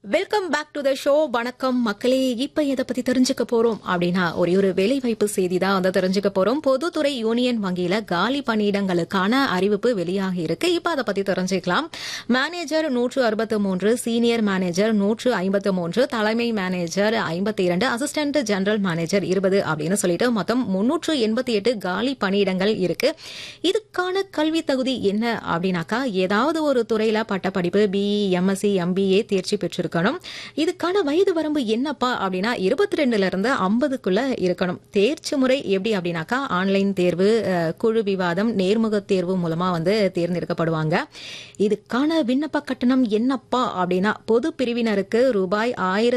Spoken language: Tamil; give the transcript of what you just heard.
welcome back to the show வணக்கம் மக்களே இப்ப எதை பத்தி தெரிஞ்சுக்க போறோம் அப்படின்னா ஒரே ஒரு வேலைவாய்ப்பு செய்தி தான் வந்து தெரிஞ்சுக்க போறோம் பொதுத்துறை யூனியன் வங்கியில காலி பணியிடங்களுக்கான அறிவிப்பு வெளியாகி இருக்கு இப்ப அதை பத்தி தெரிஞ்சுக்கலாம் மேனேஜர் நூற்று அறுபத்து மூன்று சீனியர் மேனேஜர் நூற்று ஐம்பத்து மூன்று தலைமை மேனேஜர் ஐம்பத்தி இரண்டு அசிஸ்டன்ட் ஜெனரல் மேனேஜர் இருபது அப்படின்னு சொல்லிட்டு மொத்தம் முன்னூற்று எண்பத்தி எட்டு காலி பணியிடங்கள் இருக்கு இதுக்கான கல்வி தகுதி என்ன அப்படின்னாக்கா ஏதாவது ஒரு துறையில பட்டப்படிப்பு பிஇ எம்எஸ்சி எம்பிஏ தேர்ச்சி பெற்றிருக்கணும் இதுக்கான வயது வரம்பு என்னப்பா அப்படின்னா இருபத்தி ரெண்டுல இருந்து ஐம்பதுக்குள்ள இருக்கணும் தேர்ச்சி முறை எப்படி அப்படின்னாக்கா ஆன்லைன் தேர்வு அஹ், குழு விவாதம் நேர்முக தேர்வு மூலமா வந்து தேர்ந்தெடுக்கப்படுவாங்க இதுக்கான விண்ணப்ப கட்டணம் என்னப்பா அப்படின்னா பொது பிரிவினருக்கு ரூபாய் ஆயிரத்தி